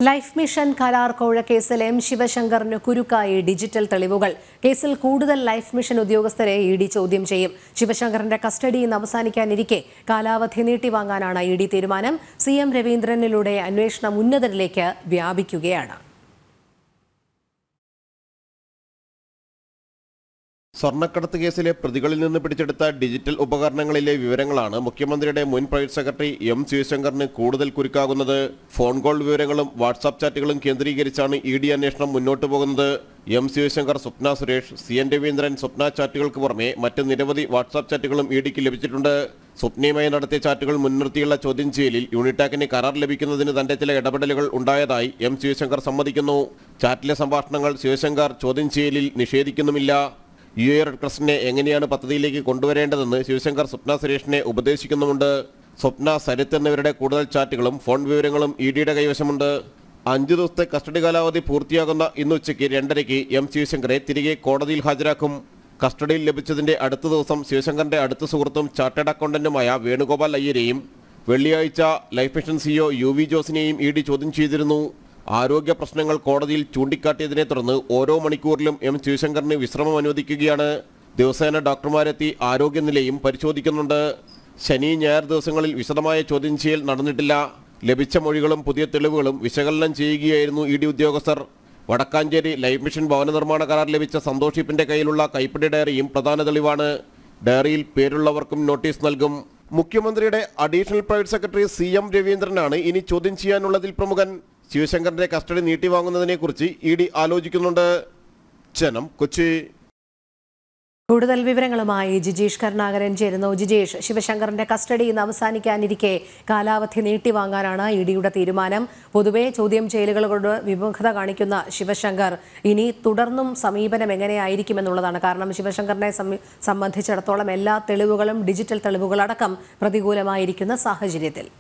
life mission കരാർ കോഴക്കേസിൽ M ശിവശങ്കറിന് കുരുക്കായി digital തെളിവുകൾ കേസിൽ കൂടുതൽ ലൈഫ് മിഷൻ ഉദ്യോഗസ്ഥരെ ഇ ഡി ചോദ്യം ചെയ്യും ശിവശങ്കറിന്റെ കസ്റ്റഡി ഇന്ന് അവസാനിക്കാനിരിക്കെ കാലാവധി നീട്ടിവാങ്ങാനാണ് ഇ ഡി തീരുമാനം സി എം രവീന്ദ്രനിലൂടെ അന്വേഷണം ഉന്നതരിലേക്ക് വ്യാപിക്കുകയാണ് സ്വർണ്ണക്കടത്ത് കേസിലെ പ്രതികളിൽ നിന്ന് പിടിച്ചെടുത്ത ഡിജിറ്റൽ ഉപകരണങ്ങളിലെ വിവരങ്ങളാണ് മുഖ്യമന്ത്രിയുടെ മുൻ പ്രൈവറ്റ് സെക്രട്ടറി എം ശിവശങ്കറിന് കൂടുതൽ കുരുക്കാകുന്നത് ഫോൺ കോൾ വിവരങ്ങളും വാട്സാപ്പ് ചാറ്റുകളും കേന്ദ്രീകരിച്ചാണ് ഇ ഡി അന്വേഷണം മുന്നോട്ടു പോകുന്നത് M Sivasankar Swapna Suresh C N Raveendran Swapna ചാറ്റുകൾക്ക് പുറമെ മറ്റ് നിരവധി വാട്സാപ്പ് ചാറ്റുകളും ഇ ഡിക്ക് ലഭിച്ചിട്ടുണ്ട് സ്വപ്നയുമായി നടത്തിയ ചാറ്റുകൾ മുൻനിർത്തിയുള്ള ചോദ്യം ചെയ്യലിൽ യൂണിടാക്കിന് കരാർ ലഭിക്കുന്നതിന് തന്റെ ചില ഇടപെടലുകൾ ഉണ്ടായതായി എം ശിവശങ്കർ സമ്മതിക്കുന്നു ചാറ്റിലെ സംഭാഷണങ്ങൾ ശിവശങ്കർ ചോദ്യം ചെയ്യലിൽ നിഷേധിക്കുന്നുമില്ല യു എ റെഡ് ക്രസിനെ എങ്ങനെയാണ് പദ്ധതിയിലേക്ക് കൊണ്ടുവരേണ്ടതെന്ന് ശിവശങ്കർ സ്വപ്ന സുരേഷിനെ ഉപദേശിക്കുന്നുമുണ്ട് സ്വപ്ന സരിത്ത് എന്നിവരുടെ കൂടുതൽ ചാറ്റുകളും ഫോൺ വിവരങ്ങളും ഇ ഡിയുടെ കൈവശമുണ്ട് അഞ്ചു ദിവസത്തെ കസ്റ്റഡി കാലാവധി പൂർത്തിയാകുന്ന ഇന്ന് ഉച്ചയ്ക്ക് രണ്ടരയ്ക്ക് എം ശിവശങ്കറെ തിരികെ കോടതിയിൽ ഹാജരാക്കും കസ്റ്റഡിയിൽ ലഭിച്ചതിന്റെ അടുത്ത ദിവസം ശിവശങ്കറിന്റെ അടുത്ത സുഹൃത്തും ചാർട്ടേഡ് അക്കൗണ്ടന്റുമായ വേണുഗോപാൽ അയ്യരെയും വെള്ളിയാഴ്ച life mission CEO U V ജോസിനെയും ഇ ഡി ചോദ്യം ചെയ്തിരുന്നു ആരോഗ്യ പ്രശ്നങ്ങൾ കോടതിയിൽ ചൂണ്ടിക്കാട്ടിയതിനെ തുടർന്ന് ഓരോ മണിക്കൂറിലും എം ശിവശങ്കറിന് വിശ്രമം അനുവദിക്കുകയാണ് ദിവസേന ഡോക്ടർമാരെത്തി ആരോഗ്യനിലയും പരിശോധിക്കുന്നുണ്ട് ശനി ഞായർ ദിവസങ്ങളിൽ വിശദമായ ചോദ്യം ചെയ്യൽ നടന്നിട്ടില്ല ലഭിച്ച മൊഴികളും പുതിയ തെളിവുകളും വിശകലനം ചെയ്യുകയായിരുന്നു ഇ ഡി ഉദ്യോഗസ്ഥർ വടക്കാഞ്ചേരി ലൈഫ് മിഷൻ ഭവന നിർമ്മാണ കരാർ ലഭിച്ച സന്തോഷ് ഇപ്പിന്റെ കയ്യിലുള്ള കൈപ്പിടി ഡയറിയും പ്രധാന തെളിവാണ് ഡയറിയിൽ പേരുള്ളവർക്കും നോട്ടീസ് നൽകും മുഖ്യമന്ത്രിയുടെ additional private secretary C M രവീന്ദ്രനാണ് ഇനി ചോദ്യം ചെയ്യാനുള്ളതിൽ പ്രമുഖൻ ശിവശങ്കറിന്റെ കസ്റ്റഡി നീട്ടിവാങ്ങുന്നതിനെക്കുറിച്ച് ഇ ഡി ആലോചിക്കുന്നുണ്ട് ജനം കൊച്ചി കൂടുതൽ വിവരങ്ങളുമായി ജിജീഷ് കരുണാകരൻ ചേരുന്നു ജിജീഷ് ശിവശങ്കറിന്റെ കസ്റ്റഡി ഇന്ന് അവസാനിക്കാനിരിക്കെ കാലാവധി നീട്ടിവാങ്ങാനാണ് ഇ ഡിയുടെ തീരുമാനം പൊതുവെ ചോദ്യം ചെയ്യലുകളോട് വിമുഖത കാണിക്കുന്ന ശിവശങ്കർ ഇനി തുടർന്നും സമീപനം എങ്ങനെയായിരിക്കുമെന്നുള്ളതാണ് കാരണം ശിവശങ്കറിനെ സമി- സംബന്ധിച്ചിടത്തോളം എല്ലാ തെളിവുകളും ഡിജിറ്റൽ തെളിവുകളടക്കം പ്രതികൂലമായിരിക്കുന്ന സാഹചര്യത്തിൽ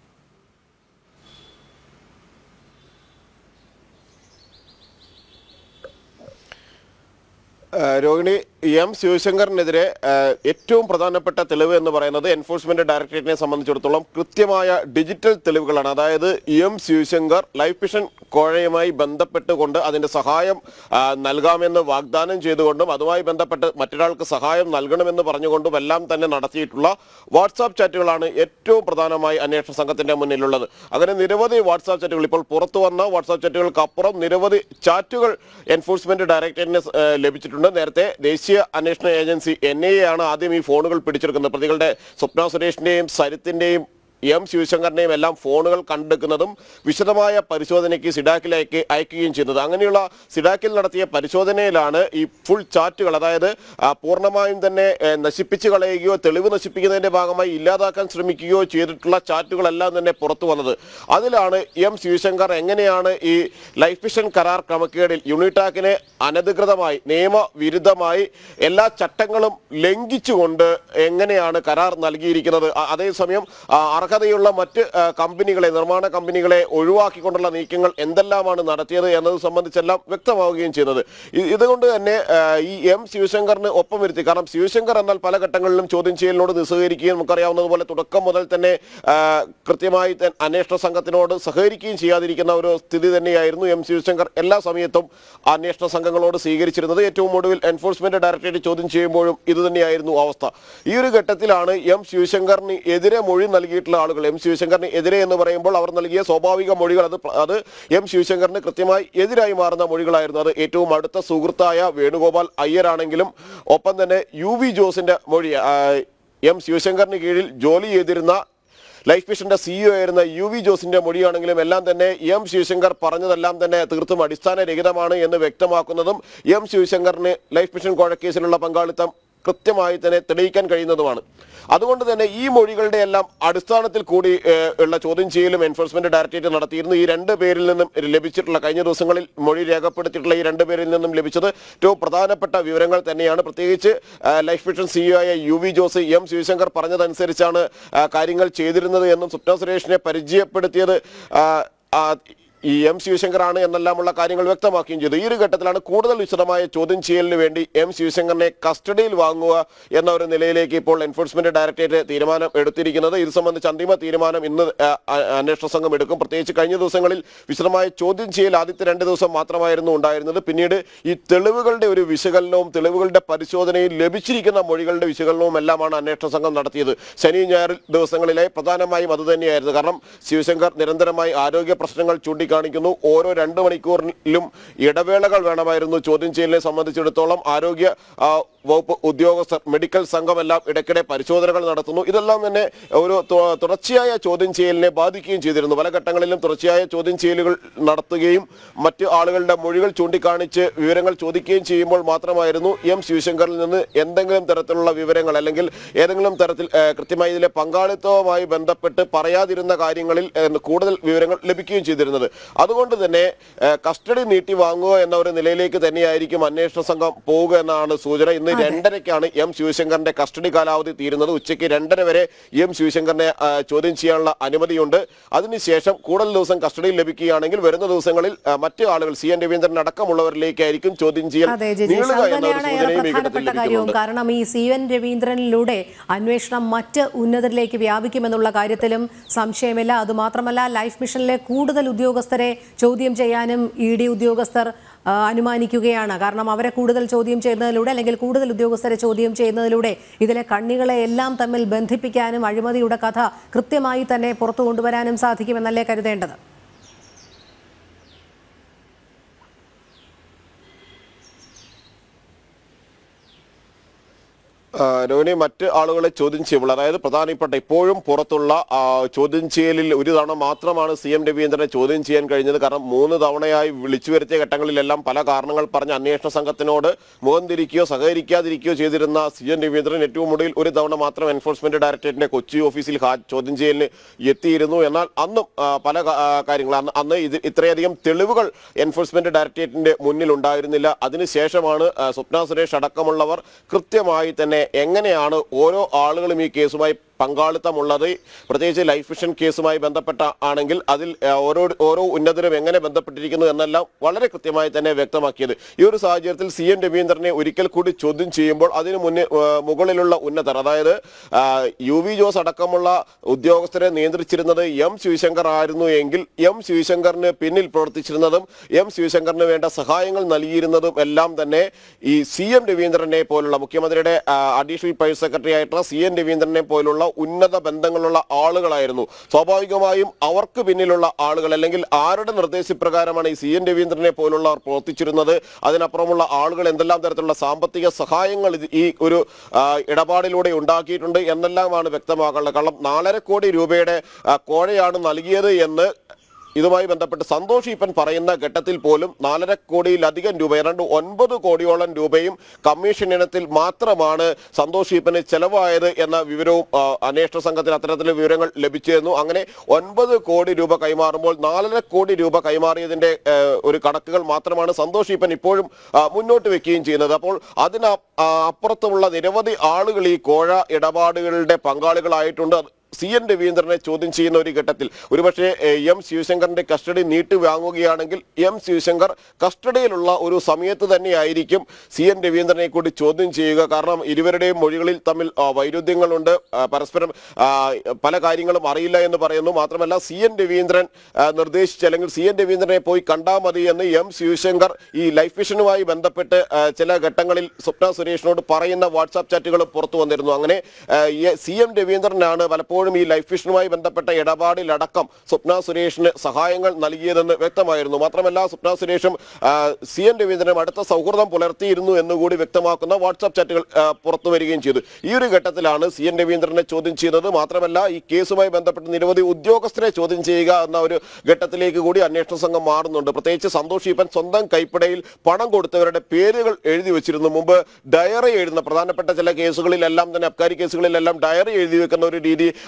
ആ, രോഹിണി എം ശിവശങ്കറിനെതിരെ ആ, ഏറ്റവും പ്രധാനപ്പെട്ട തെളിവ് എന്ന് പറയുന്നത് എൻഫോഴ്സ്മെന്റ് ഡയറക്ടറേറ്റിനെ സംബന്ധിച്ചിടത്തോളം കൃത്യമായ ഡിജിറ്റൽ തെളിവുകളാണ് അതായത് എം ശിവശങ്കർ ലൈഫ് മിഷൻ കോഴയുമായി ബന്ധപ്പെട്ടുകൊണ്ട് അതിന്റെ സഹായം ആ, നൽകാമെന്ന് വാഗ്ദാനം ചെയ്തുകൊണ്ടും അതുമായി ബന്ധപ്പെട്ട് മറ്റൊരാൾക്ക് സഹായം നൽകണമെന്ന് പറഞ്ഞുകൊണ്ടും എല്ലാം തന്നെ നടത്തിയിട്ടുള്ള വാട്സാപ്പ് ചാറ്റുകളാണ് ഏറ്റവും പ്രധാനമായി അന്വേഷണ സംഘത്തിന്റെ മുന്നിലുള്ളത് അങ്ങനെ നിരവധി വാട്സാപ്പ് ചാറ്റുകൾ ഇപ്പോൾ പുറത്തു വന്ന വാട്സാപ്പ് ചാറ്റുകൾക്ക് അപ്പുറം നിരവധി ചാറ്റുകൾ എൻഫോഴ്സ്മെന്റ് ഡയറക്ടറേറ്റിന് സ്- ഏഹ് ലഭിച്ചിട്ടുണ്ട് നേരത്തെ ദേശീയ അന്വേഷണ ഏജൻസി എൻ ഐ എ ആണ് ആദ്യം ഈ ഫോണുകൾ പിടിച്ചെടുക്കുന്നത് പ്രതികളുടെ സ്വപ്ന സുരേഷിന്റെയും സരിത്തിന്റെയും എം ശിവശങ്കറിനെയും എല്ലാം ഫോണുകൾ കണ്ടെടുക്കുന്നതും വിശദമായ പരിശോധനയ്ക്ക് സിഡാക്കിലേക്ക് അയക്കുകയും ചെയ്യുന്നത് അങ്ങനെയുള്ള സിഡാക്കിൽ നടത്തിയ പരിശോധനയിലാണ് ഈ ഫുൾ ചാറ്റുകൾ അതായത് ആ, പൂർണ്ണമായും തന്നെ ഏ, നശിപ്പിച്ച് കളയുകയോ തെളിവ് നശിപ്പിക്കുന്നതിന്റെ ഭാഗമായി ഇല്ലാതാക്കാൻ ശ്രമിക്കുകയോ ചെയ്തിട്ടുള്ള ചാറ്റുകളെല്ലാം തന്നെ പുറത്തു വന്നത് അതിലാണ് എം ശിവശങ്കർ എങ്ങനെയാണ് ഈ ലൈഫ് മിഷൻ കരാർ ക്രമക്കേടിൽ യൂണിടാക്കിനെ അനധികൃതമായി നിയമവിരുദ്ധമായി എല്ലാ ചട്ടങ്ങളും ലംഘിച്ചുകൊണ്ട് എങ്ങനെയാണ് കരാർ നൽകിയിരിക്കുന്നത് അ- അതേസമയം ആ, അർഹതയുള്ള മറ്റ് ആ, കമ്പനികളെ നിർമ്മാണ കമ്പനികളെ ഒഴിവാക്കിക്കൊണ്ടുള്ള നീക്കങ്ങൾ എന്തെല്ലാമാണ് നടത്തിയത് എന്നത് സംബന്ധിച്ചെല്ലാം വ്യക്തമാവുകയും ചെയ്യുന്നത് ഇ- ഇതുകൊണ്ട് തന്നെ ആ, ഈ എം ശിവശങ്കറിന് ഒപ്പം വരുത്തി കാരണം ശിവശങ്കർ എന്നാൽ പല ഘട്ടങ്ങളിലും ചോദ്യം ചെയ്യലിനോട് നിസ്സഹകരിക്കുകയും നമുക്കറിയാവുന്നതുപോലെ തുടക്കം മുതൽ തന്നെ ആ, കൃത്യമായി ത- അന്വേഷണ സംഘത്തിനോട് സഹകരിക്കുകയും ചെയ്യാതിരിക്കുന്ന ഒരു സ്ഥിതി തന്നെയായിരുന്നു എം ശിവശങ്കർ എല്ലാ സമയത്തും അന്വേഷണ സംഘങ്ങളോട് സ്വീകരിച്ചിരുന്നത് ഏറ്റവും ഒടുവിൽ എൻഫോഴ്സ്മെന്റ് ഡയറക്ടറേറ്റ് ചോദ്യം ചെയ്യുമ്പോഴും ഇത് തന്നെയായിരുന്നു അവസ്ഥ ഈ ഒരു ഘട്ടത്തിലാണ് എം ശിവശങ്കറിന് എതിരെ മൊഴി നൽകിയിട്ടുള്ള ആളുകൾ എം ശിവശങ്കറിന് എതിരെ എന്ന് പറയുമ്പോൾ അവർ നൽകിയ സ്വാഭാവിക മൊഴികൾ അത് പ്ര- അത് എം ശിവശങ്കറിന് കൃത്യമായി എതിരായി മാറുന്ന മൊഴികളായിരുന്നു അത് ഏറ്റവും അടുത്ത സുഹൃത്തായ വേണുഗോപാൽ അയ്യരാണെങ്കിലും ഒപ്പം തന്നെ യു വി ജോസിന്റെ മൊഴി ആ, എം ശിവശങ്കറിന് കീഴിൽ ജോലി ചെയ്തിരുന്ന ലൈഫ് മിഷന്റെ സിഇഒ ആയിരുന്ന യു വി ജോസിന്റെ മൊഴിയാണെങ്കിലും എല്ലാം തന്നെ എം ശിവശങ്കർ പറഞ്ഞതെല്ലാം തന്നെ തീർത്തും അടിസ്ഥാനരഹിതമാണ് എന്ന് വ്യക്തമാക്കുന്നതും എം ശിവശങ്കറിന് ലൈഫ് മിഷൻ കോഴക്കേസിലുള്ള പങ്കാളിത്തം കൃത്യമായി തന്നെ തെളിയിക്കാൻ കഴിയുന്നതുമാണ് അതുകൊണ്ട് തന്നെ ഈ മൊഴികളുടെ എല്ലാം അടിസ്ഥാനത്തിൽ കൂടി ഏഹ്, ഉള്ള ചോദ്യം ചെയ്യലും എൻഫോഴ്സ്മെന്റ് ഡയറക്ടറേറ്റ് നടത്തിയിരുന്നു ഈ രണ്ട് പേരിൽ നിന്നും ലഭിച്ചിട്ടുള്ള കഴിഞ്ഞ ദിവസങ്ങളിൽ മൊഴി രേഖപ്പെടുത്തിയിട്ടുള്ള ഈ രണ്ട് പേരിൽ നിന്നും ലഭിച്ചത് ഏറ്റവും പ്രധാനപ്പെട്ട വിവരങ്ങൾ തന്നെയാണ് പ്രത്യേകിച്ച് ആ, ലൈഫ് മിഷൻ സിഇഒ ആയ U V Jose M Sivasankar പറഞ്ഞതനുസരിച്ചാണ് ആ, കാര്യങ്ങൾ ചെയ്തിരുന്നത് എന്നും സ്വപ്ന സുരേഷിനെ പരിചയപ്പെടുത്തിയത് ആ, ആ, ഈ എം ശിവശങ്കറാണ് എന്നെല്ലാമുള്ള കാര്യങ്ങൾ വ്യക്തമാക്കുകയും ചെയ്തു ഈ ഒരു ഘട്ടത്തിലാണ് കൂടുതൽ വിശദമായ ചോദ്യം ചെയ്യലിന് വേണ്ടി എം ശിവശങ്കറിനെ കസ്റ്റഡിയിൽ വാങ്ങുക എന്ന ഒരു നിലയിലേക്ക് ഇപ്പോൾ എൻഫോഴ്സ്മെന്റ് ഡയറക്ടറേറ്റ് തീരുമാനം എടുത്തിരിക്കുന്നത് ഇത് സംബന്ധിച്ച് അന്തിമ തീരുമാനം ഇന്ന് ആ, ആ, അന്വേഷണ സംഘം എടുക്കും പ്രത്യേകിച്ച് കഴിഞ്ഞ ദിവസങ്ങളിൽ വിശദമായ ചോദ്യം ചെയ്യൽ ആദ്യത്തെ രണ്ട് ദിവസം മാത്രമായിരുന്നു ഉണ്ടായിരുന്നത് പിന്നീട് ഈ തെളിവുകളുടെ ഒരു വിശകലനവും തെളിവുകളുടെ പരിശോധനയിൽ ലഭിച്ചിരിക്കുന്ന മൊഴികളുടെ വിശകലനവും എല്ലാമാണ് അന്വേഷണ സംഘം നടത്തിയത് ശനി ഞായർ ദിവസങ്ങളിലെ പ്രധാനമായും അതുതന്നെയായിരുന്നു കാരണം ശിവശങ്കർ നിരന്തരമായി ആരോഗ്യ പ്രശ്നങ്ങൾ ചൂണ്ടിക്കാണിക്കുന്നു ഓരോ രണ്ട് മണിക്കൂറിലും ഇടവേളകൾ വേണമായിരുന്നു ചോദ്യം ചെയ്യലിനെ സംബന്ധിച്ചിടത്തോളം ആരോഗ്യ ആ, വകുപ്പ് ഉദ്യോഗസ്ഥർ മെഡിക്കൽ സംഘമെല്ലാം ഇടയ്ക്കിടെ പരിശോധനകൾ നടത്തുന്നു ഇതെല്ലാം തന്നെ ഒരു തു- തുടർച്ചയായ ചോദ്യം ചെയ്യലിനെ ബാധിക്കുകയും ചെയ്തിരുന്നു പല ഘട്ടങ്ങളിലും തുടർച്ചയായ ചോദ്യം ചെയ്യലുകൾ നടത്തുകയും മറ്റ് ആളുകളുടെ മൊഴികൾ ചൂണ്ടിക്കാണിച്ച് വിവരങ്ങൾ ചോദിക്കുകയും ചെയ്യുമ്പോൾ മാത്രമായിരുന്നു എം ശിവശങ്കറിൽ നിന്ന് എന്തെങ്കിലും തരത്തിലുള്ള വിവരങ്ങൾ അല്ലെങ്കിൽ ഏതെങ്കിലും തരത്തിൽ ഏ, കൃത്യമായി ഇതിലെ പങ്കാളിത്തവുമായി ബന്ധപ്പെട്ട് പറയാതിരുന്ന കാര്യങ്ങളിൽ ഏ, കൂടുതൽ വിവരങ്ങൾ ലഭിക്കുകയും ചെയ്തിരുന്നത് അതുകൊണ്ട് തന്നെ ഏ, കസ്റ്റഡി നീട്ടി വാങ്ങുക എന്ന ഒരു നിലയിലേക്ക് തന്നെയായിരിക്കും അന്വേഷണ സംഘം പോവുക എന്നാണ് സൂചന ഇന്ന് രണ്ടരയ്ക്കാണ് എം ശിവശങ്കറിന്റെ കസ്റ്റഡി കാലാവധി തീരുന്നത് ഉച്ചയ്ക്ക് രണ്ടര വരെ എം ശിവശങ്കറിനെ ആ, ചോദ്യം ചെയ്യാനുള്ള അനുമതിയുണ്ട് അതിനുശേഷം കൂടുതൽ ദിവസം കസ്റ്റഡിയിൽ ലഭിക്കുകയാണെങ്കിൽ വരുന്ന ദിവസങ്ങളിൽ ആ, മറ്റ് ആളുകൾ സി എൻ രവീന്ദ്രൻ അടക്കമുള്ളവരിലേക്കായിരിക്കും ചോദ്യം ചെയ്യൽ അതെ ജിജേഷ് നീളുക അത് എന്ന ഒരു തന്നെയാണ് ഏറെ സൂചനയും ഈ ഘട്ടത്തിൽ പ്രധാനപ്പെട്ട കാര്യവും ലഭിക്കുന്നുണ്ട് കാരണം ഈ സി എൻ രവീന്ദ്രനിലൂടെ അന്വേഷണം മറ്റ് ഉന്നതരിലേക്ക് വ്യാപിക്കുമെന്നുള്ള കാര്യത്തിലും സംശയമില്ല അതുമാത്രമല്ല ലൈഫ് മിഷനിലെ കൂടുതൽ ഉദ്യോഗസ്ഥരെ ചോദ്യം ചെയ്യാനും ഇ ഡി ഉദ്യോഗസ്ഥർ ആ, അനുമാനിക്കുകയാണ് കാരണം അവരെ കൂടുതൽ ചോദ്യം ചെയ്യുന്നതിലൂടെ അല്ലെങ്കിൽ കൂടുതൽ ഉദ്യോഗസ്ഥരെ ചോദ്യം ചെയ്യുന്നതിലൂടെ ഇതിലെ കണ്ണികളെ എല്ലാം തമ്മിൽ ബന്ധിപ്പിക്കാനും അഴിമതിയുടെ കഥ കൃത്യമായി തന്നെ പുറത്തു കൊണ്ടുവരാനും സാധിക്കുമെന്നല്ലേ കരുതേണ്ടത് ആ, രോഹിണി മറ്റ് ആളുകളെ ചോദ്യം ചെയ്യുമ്പോൾ അതായത് പ്രധാനപ്പെട്ട ഇപ്പോഴും പുറത്തുള്ള ആ, ചോദ്യം ചെയ്യലിൽ ഒരു തവണ മാത്രമാണ് സി എം രവീന്ദ്രനെ ചോദ്യം ചെയ്യാൻ കഴിഞ്ഞത് കാരണം മൂന്ന് തവണയായി വിളിച്ചു വരുത്തിയ ഘട്ടങ്ങളിലെല്ലാം പല കാരണങ്ങൾ പറഞ്ഞ് അന്വേഷണ സംഘത്തിനോട് മുഖം തിരിക്കുകയോ സഹകരിക്കാതിരിക്കുകയോ ചെയ്തിരുന്ന സി എം രവീന്ദ്രൻ ഏറ്റവും ഒടുവിൽ ഒരു തവണ മാത്രം എൻഫോഴ്സ്മെന്റ് ഡയറക്ടറേറ്റിന്റെ കൊച്ചി ഓഫീസിൽ ഹാ- ചോദ്യം ചെയ്യലിന് എത്തിയിരുന്നു എന്നാൽ അന്നും ആ, പല കാ- ആ, കാര്യങ്ങൾ അന്ന് അന്ന് ഇത് ഇത്രയധികം തെളിവുകൾ എൻഫോഴ്സ്മെന്റ് ഡയറക്ടറേറ്റിന്റെ മുന്നിൽ ഉണ്ടായിരുന്നില്ല അതിനുശേഷമാണ് ആ, സ്വപ്ന സുരേഷ് അടക്കമുള്ളവർ കൃത്യമായി തന്നെ എങ്ങനെയാണ് ഓരോ ആളുകളും ഈ കേസുമായി പങ്കാളിത്തമുള്ളത് പ്രത്യേകിച്ച് ലൈഫ് മിഷൻ കേസുമായി ബന്ധപ്പെട്ട ആണെങ്കിൽ അതിൽ ആ, ഓരോ ഓരോ ഉന്നതരും എങ്ങനെ ബന്ധപ്പെട്ടിരിക്കുന്നു എന്നെല്ലാം വളരെ കൃത്യമായി തന്നെ വ്യക്തമാക്കിയത് ഈ ഒരു സാഹചര്യത്തിൽ സി എൻ രവീന്ദ്രനെ ഒരിക്കൽ കൂടി ചോദ്യം ചെയ്യുമ്പോൾ അതിന് മുന്നേ ആ, മുകളിലുള്ള ഉന്നതർ അതായത് ആ, യു വി ജോസ് അടക്കമുള്ള ഉദ്യോഗസ്ഥരെ നിയന്ത്രിച്ചിരുന്നത് എം ശിവശങ്കർ ആയിരുന്നു എങ്കിൽ എം ശിവശങ്കറിന് പിന്നിൽ പ്രവർത്തിച്ചിരുന്നതും എം ശിവശങ്കറിന് വേണ്ട സഹായങ്ങൾ നൽകിയിരുന്നതും എല്ലാം തന്നെ ഈ സി എം രവീന്ദ്രനെ പോലുള്ള മുഖ്യമന്ത്രിയുടെ അഡീഷണൽ പ്രൈവറ്റ് സെക്രട്ടറി ആയിട്ടുള്ള സി എൻ രവീന്ദ്രനെ പോലുള്ള ഉന്നത ബന്ധങ്ങളുള്ള ആളുകളായിരുന്നു സ്വാഭാവികമായും അവർക്ക് പിന്നിലുള്ള ആളുകൾ അല്ലെങ്കിൽ ആരുടെ നിർദ്ദേശപ്രകാരമാണ് ഈ സി എൻ രവീന്ദ്രനെ പോലുള്ളവർ പ്രവർത്തിച്ചിരുന്നത് അതിനപ്പുറമുള്ള ആളുകൾ എന്തെല്ലാം തരത്തിലുള്ള സാമ്പത്തിക സഹായങ്ങൾ ഇത് ഈ ഒരു ആ, ഇടപാടിലൂടെ ഉണ്ടാക്കിയിട്ടുണ്ട് എന്നെല്ലാമാണ് വ്യക്തമാക്കാനുള്ളത് കാരണം നാലര കോടി രൂപയുടെ ആ, കോഴയാണ് നൽകിയത് എന്ന് ഇതുമായി ബന്ധപ്പെട്ട് സന്തോഷ് ഈപ്പൻ പറയുന്ന ഘട്ടത്തിൽ പോലും നാലര കോടിയിലധികം രൂപ ഏതാണ്ട് ഒൻപത് കോടിയോളം രൂപയും കമ്മീഷൻ ഇനത്തിൽ മാത്രമാണ് സന്തോഷ് ഈപ്പന് ചെലവായത് എന്ന വിവരവും ആ, അന്വേഷണ സംഘത്തിന് അത്തരത്തിലുള്ള വിവരങ്ങൾ ലഭിച്ചിരുന്നു അങ്ങനെ ഒൻപത് കോടി രൂപ കൈമാറുമ്പോൾ നാലര കോടി രൂപ കൈമാറിയതിന്റെ ആ, ഒരു കണക്കുകൾ മാത്രമാണ് സന്തോഷ് ഈപ്പൻ ഇപ്പോഴും ആ, മുന്നോട്ട് വെക്കുകയും ചെയ്യുന്നത് അപ്പോൾ അതിന് അ- ആ, അപ്പുറത്തുമുള്ള നിരവധി ആളുകൾ ഈ കോഴ ഇടപാടുകളുടെ പങ്കാളികളായിട്ടുണ്ട് അത് സി എൻ രവീന്ദ്രനെ ചോദ്യം ചെയ്യുന്ന ഒരു ഘട്ടത്തിൽ ഒരുപക്ഷെ എ, എം ശിവശങ്കറിന്റെ കസ്റ്റഡി നീട്ടി വാങ്ങുകയാണെങ്കിൽ എം ശിവശങ്കർ കസ്റ്റഡിയിലുള്ള ഒരു സമയത്ത് തന്നെയായിരിക്കും സി എൻ രവീന്ദ്രനെ കൂടി ചോദ്യം ചെയ്യുക കാരണം ഇരുവരുടെയും മൊഴികളിൽ തമ്മിൽ ആ, വൈരുദ്ധ്യങ്ങളുണ്ട് ആ, പരസ്പരം ആ, പല കാര്യങ്ങളും അറിയില്ല എന്ന് പറയുന്നു മാത്രമല്ല സി എൻ രവീന്ദ്രൻ ആ, നിർദ്ദേശിച്ച അല്ലെങ്കിൽ സി എൻ രവീന്ദ്രനെ പോയി കണ്ടാൽ മതി എന്ന് എം ശിവശങ്കർ ഈ ലൈഫ് മിഷനുമായി ബന്ധപ്പെട്ട് ആ, ചില ഘട്ടങ്ങളിൽ സ്വപ്ന സുരേഷിനോട് പറയുന്ന വാട്സാപ്പ് ചാറ്റുകൾ പുറത്തു വന്നിരുന്നു അങ്ങനെ ആ, ഈ സി എം രവീന്ദ്രനാണ് പലപ്പോഴും ഈ ലൈഫ് മിഷനുമായി ബന്ധപ്പെട്ട ഇടപാടിലടക്കം സ്വപ്ന സുരേഷിന് സഹായങ്ങൾ നൽകിയതെന്ന് വ്യക്തമായിരുന്നു മാത്രമല്ല സ്വപ്ന സുരേഷും ആ, സി എൻ രവീന്ദ്രനും അടുത്ത സൗഹൃദം പുലർത്തിയിരുന്നു എന്നുകൂടി വ്യക്തമാക്കുന്ന വാട്സാപ്പ് ചാറ്റുകൾ ആ, പുറത്തു വരികയും ചെയ്തു ഈ ഒരു ഘട്ടത്തിലാണ് സി എൻ രവീന്ദ്രനെ ചോദ്യം ചെയ്തത് മാത്രമല്ല ഈ കേസുമായി ബന്ധപ്പെട്ട് നിരവധി ഉദ്യോഗസ്ഥരെ ചോദ്യം ചെയ്യുക എന്ന ഒരു ഘട്ടത്തിലേക്ക് കൂടി അന്വേഷണ സംഘം മാറുന്നുണ്ട് പ്രത്യേകിച്ച് സന്തോഷ് ഈപ്പൻ സ്വന്തം കൈപ്പടയിൽ പണം കൊടുത്തവരുടെ പേരുകൾ എഴുതി വെച്ചിരുന്നു മുമ്പ് ഡയറി എഴുതുന്ന പ്രധാനപ്പെട്ട ചില കേസുകളിലെല്ലാം തന്നെ അബ്കാരി കേസുകളിലെല്ലാം ഡയറി എഴുതി വെക്കുന്ന ഒരു രീതി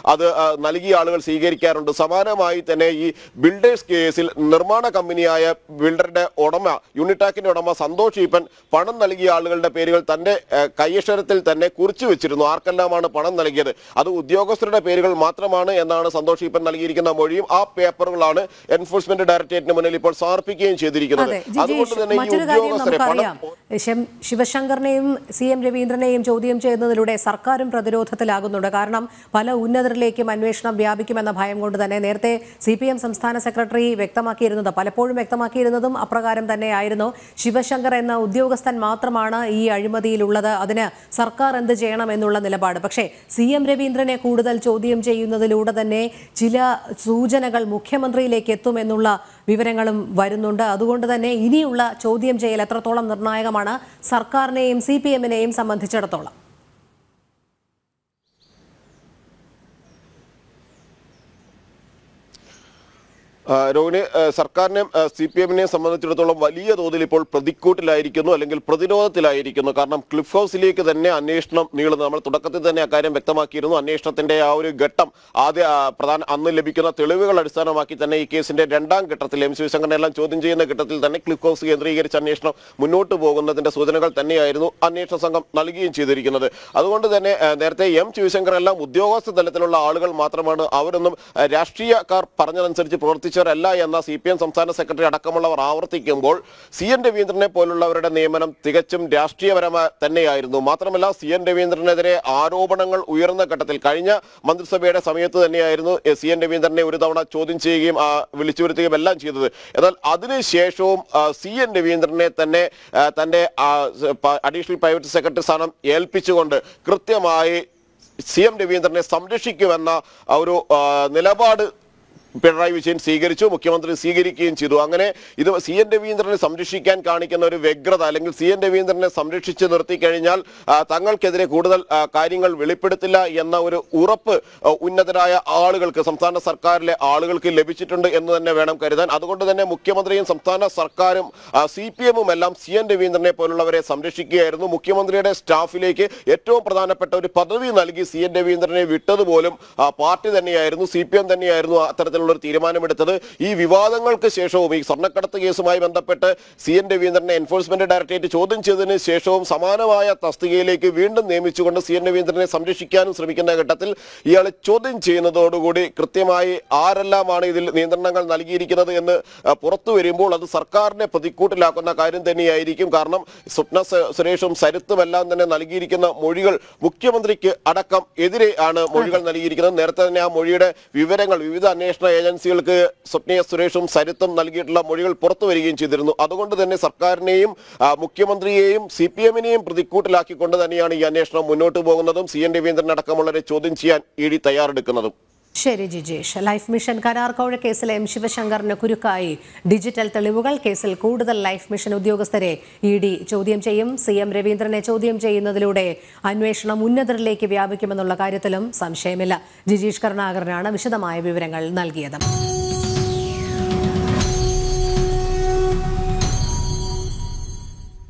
അത് ആ, നൽകിയ ആളുകൾ സ്വീകരിക്കാറുണ്ട് സമാനമായി തന്നെ ഈ ബിൽഡേഴ്സ് കേസിൽ നിർമ്മാണ കമ്പനിയായ ബിൽഡറുടെ ഉടമ യൂണിടാക്കിന്റെ ഉടമ സന്തോഷ് ഈപ്പൻ പണം നൽകിയ ആളുകളുടെ പേരുകൾ തന്റെ ആ, കൈയക്ഷരത്തിൽ തന്നെ കുറിച്ചു വെച്ചിരുന്നു ആർക്കെല്ലാമാണ് പണം നൽകിയത് അത് ഉദ്യോഗസ്ഥരുടെ പേരുകൾ മാത്രമാണ് എന്നാണ് സന്തോഷ് ഈപ്പൻ നൽകിയിരിക്കുന്ന മൊഴിയും ആ പേപ്പറുകളാണ് എൻഫോഴ്സ്മെന്റ് ഡയറക്ടറേറ്റിന് മുന്നിൽ ഇപ്പോൾ സമർപ്പിക്കുകയും ചെയ്തിരിക്കുന്നത് അതെ അതുകൊണ്ട് ജിജീഷ് തന്നെ ഈ മറ്റൊരു കാര്യം ഉദ്യോഗസ്ഥരെ പണം നമുക്കറിയാം ശം- ശിവശങ്കറിനെയും സി എം രവീന്ദ്രനെയും ചോദ്യം ചെയ്യുന്നതിലൂടെ സർക്കാരും പ്രതിരോധത്തിലാകുന്നുണ്ട് കാരണം പല ഉന്നതരിലേക്കും അന്വേഷണം വ്യാപിക്കുമെന്ന ഭയം കൊണ്ട് തന്നെ നേരത്തെ സി പി എം സംസ്ഥാന സെക്രട്ടറി വ്യക്തമാക്കിയിരുന്നത് പലപ്പോഴും വ്യക്തമാക്കിയിരുന്നതും അപ്രകാരം തന്നെയായിരുന്നു ശിവശങ്കർ എന്ന ഉദ്യോഗസ്ഥൻ മാത്രമാണ് ഈ അഴിമതിയിലുള്ളത് അതിന് സർക്കാർ എന്ത് ചെയ്യണം എന്നുള്ള നിലപാട് പക്ഷേ സി എം രവീന്ദ്രനെ കൂടുതൽ ചോദ്യം ചെയ്യുന്നതിലൂടെ തന്നെ ചില സൂചനകൾ മുഖ്യമന്ത്രിയിലേക്ക് എത്തുമെന്നുള്ള വിവരങ്ങളും വരുന്നുണ്ട് അതുകൊണ്ട് തന്നെ ഇനിയുള്ള ചോദ്യം ചെയ്യൽ എത്രത്തോളം നിർണായകമാണ് സർക്കാരിനെയും സി പി എമ്മിനെയും സംബന്ധിച്ചിടത്തോളം ആ, രോഹിണി ആ, സർക്കാരിനെയും സി പി എമ്മിനെയും സംബന്ധിച്ചിടത്തോളം വലിയ തോതിൽ ഇപ്പോൾ പ്രതിക്കൂട്ടിലായിരിക്കുന്നു അല്ലെങ്കിൽ പ്രതിരോധത്തിലായിരിക്കുന്നു കാരണം ക്ലിഫ് ഹൗസിലേക്ക് തന്നെ അന്വേഷണം നീളുന്നു നമ്മൾ തുടക്കത്തിൽ തന്നെ അക്കാര്യം വ്യക്തമാക്കിയിരുന്നു അന്വേഷണത്തിന്റെ ആ ഒരു ഘട്ടം ആദ്യ ആ, പ്രധാന അന്ന് ലഭിക്കുന്ന തെളിവുകൾ അടിസ്ഥാനമാക്കി തന്നെ ഈ കേസിന്റെ രണ്ടാം ഘട്ടത്തിൽ എം ശിവശങ്കരനെ എല്ലാം ചോദ്യം ചെയ്യുന്ന ഘട്ടത്തിൽ തന്നെ ക്ലിഫ് ഹൗസ് കേന്ദ്രീകരിച്ച് അന്വേഷണം മുന്നോട്ട് പോകുന്നതിന്റെ സൂചനകൾ തന്നെയായിരുന്നു അന്വേഷണ സംഘം നൽകുകയും ചെയ്തിരിക്കുന്നത് അതുകൊണ്ട് തന്നെ ആ, നേരത്തെ എം ശിവശങ്കർ എല്ലാം ഉദ്യോഗസ്ഥ തലത്തിലുള്ള ആളുകൾ മാത്രമാണ് അവരൊന്നും ആ, രാഷ്ട്രീയക്കാർ പറഞ്ഞതനുസരിച്ച് പ്രവർത്തിച്ചവരല്ല എന്ന സി പി എം സംസ്ഥാന സെക്രട്ടറി അടക്കമുള്ളവർ ആവർത്തിക്കുമ്പോൾ സി എൻ രവീന്ദ്രനെ പോലുള്ളവരുടെ നിയമനം തികച്ചും രാഷ്ട്രീയപരമായി തന്നെയായിരുന്നു മാത്രമല്ല സി എൻ രവീന്ദ്രനെതിരെ ആരോപണങ്ങൾ ഉയർന്ന ഘട്ടത്തിൽ കഴിഞ്ഞ മന്ത്രിസഭയുടെ സമയത്ത് തന്നെയായിരുന്നു എ, സി എൻ രവീന്ദ്രനെ ഒരു തവണ ചോദ്യം ചെയ്യുകയും ആ, വിളിച്ചു വരുത്തുകയും എല്ലാം ചെയ്തത് എന്നാൽ അതിനുശേഷവും ആ, സി എൻ രവീന്ദ്രനെ തന്നെ ആ, തന്റെ അഡീഷണൽ പ്രൈവറ്റ് സെക്രട്ടറി സ്ഥാനം ഏൽപ്പിച്ചുകൊണ്ട് കൃത്യമായി സി എം രവീന്ദ്രനെ സംരക്ഷിക്കുമെന്ന ആ ഒരു ആ, നിലപാട് പിണറായി വിജയൻ സ്വീകരിച്ചു മുഖ്യമന്ത്രി സ്വീകരിക്കുകയും ചെയ്തു അങ്ങനെ ഇത് സി എൻ രവീന്ദ്രനെ സംരക്ഷിക്കാൻ കാണിക്കുന്ന ഒരു വ്യഗ്രത അല്ലെങ്കിൽ സി എൻ രവീന്ദ്രനെ സംരക്ഷിച്ച് നിർത്തി കഴിഞ്ഞാൽ ആ, തങ്ങൾക്കെതിരെ കൂടുതൽ ആ, കാര്യങ്ങൾ വെളിപ്പെടുത്തില്ല എന്ന ഒരു ഉറപ്പ് ആ, ഉന്നതരായ ആളുകൾക്ക് സംസ്ഥാന സർക്കാരിലെ ആളുകൾക്ക് ലഭിച്ചിട്ടുണ്ട് എന്ന് തന്നെ വേണം കരുതാൻ അതുകൊണ്ട് തന്നെ മുഖ്യമന്ത്രിയും സംസ്ഥാന സർക്കാരും സി പി എമ്മും എല്ലാം സി എൻ രവീന്ദ്രനെ പോലുള്ളവരെ സംരക്ഷിക്കുകയായിരുന്നു മുഖ്യമന്ത്രിയുടെ സ്റ്റാഫിലേക്ക് ഏറ്റവും പ്രധാനപ്പെട്ട ഒരു പദവി നൽകി സി എൻ രവീന്ദ്രനെ വിട്ടതുപോലും ആ, പാർട്ടി തന്നെയായിരുന്നു സി പി എം തന്നെയായിരുന്നു അത്തരത്തിലുള്ള ഒരു തീരുമാനമെടുത്തത് ഈ വിവാദങ്ങൾക്ക് ശേഷവും ഈ സ്വർണ്ണക്കടത്ത് കേസുമായി ബന്ധപ്പെട്ട് സി എൻ രവീന്ദ്രനെ എൻഫോഴ്സ്മെന്റ് ഡയറക്ടറേറ്റ് ചോദ്യം ചെയ്തതിന് ശേഷവും സമാനമായ തസ്തികയിലേക്ക് വീണ്ടും നിയമിച്ചുകൊണ്ട് സി എൻ രവീന്ദ്രനെ സംരക്ഷിക്കാനും ശ്രമിക്കുന്ന ഘട്ടത്തിൽ ഇയാളെ ചോദ്യം ചെയ്യുന്നതോടുകൂടി കൃത്യമായി ആരെല്ലാമാണ് ഇതിൽ നിയന്ത്രണങ്ങൾ നൽകിയിരിക്കുന്നത് എന്ന് ആ, പുറത്തു വരുമ്പോൾ അത് സർക്കാരിനെ പ്രതിക്കൂട്ടിലാക്കുന്ന കാര്യം തന്നെയായിരിക്കും കാരണം സ്വപ്ന സ- സുരേഷും സരിത്തും എല്ലാം തന്നെ നൽകിയിരിക്കുന്ന മൊഴികൾ മുഖ്യമന്ത്രിക്ക് അടക്കം എതിരെ ആണ് മൊഴികൾ നൽകിയിരിക്കുന്നത് നേരത്തെ തന്നെ ആ മൊഴിയുടെ വിവരങ്ങൾ വിവിധ അന്വേഷണ ഏജൻസികൾക്ക് സ്വപ്നയ സുരേഷും സരിത്തും നൽകിയിട്ടുള്ള മൊഴികൾ പുറത്തു വരികയും ചെയ്തിരുന്നു അതുകൊണ്ട് തന്നെ സർക്കാരിനെയും ആ, മുഖ്യമന്ത്രിയെയും സി പി എമ്മിനെയും പ്രതിക്കൂട്ടിലാക്കിക്കൊണ്ട് തന്നെയാണ് ഈ അന്വേഷണം മുന്നോട്ട് പോകുന്നതും സി എൻ രവീന്ദ്രൻ അടക്കമുള്ളവരെ ചോദ്യം ചെയ്യാൻ ഇ ഡി തയ്യാറെടുക്കുന്നതും ശരി ജിജേഷ് ലൈഫ് മിഷൻ കരാർ കോഴ കേസിലെ എം ശിവശങ്കറിന് കുരുക്കായി ഡിജിറ്റൽ തെളിവുകൾ കേസിൽ കൂടുതൽ ലൈഫ് മിഷൻ ഉദ്യോഗസ്ഥരെ ഇ ഡി ചോദ്യം ചെയ്യും സി എം രവീന്ദ്രനെ ചോദ്യം ചെയ്യുന്നതിലൂടെ അന്വേഷണം ഉന്നതരിലേക്ക് വ്യാപിക്കുമെന്നുള്ള കാര്യത്തിലും സംശയമില്ല ജിജീഷ് കരുണാകരനാണ് വിശദമായ വിവരങ്ങൾ നൽകിയത്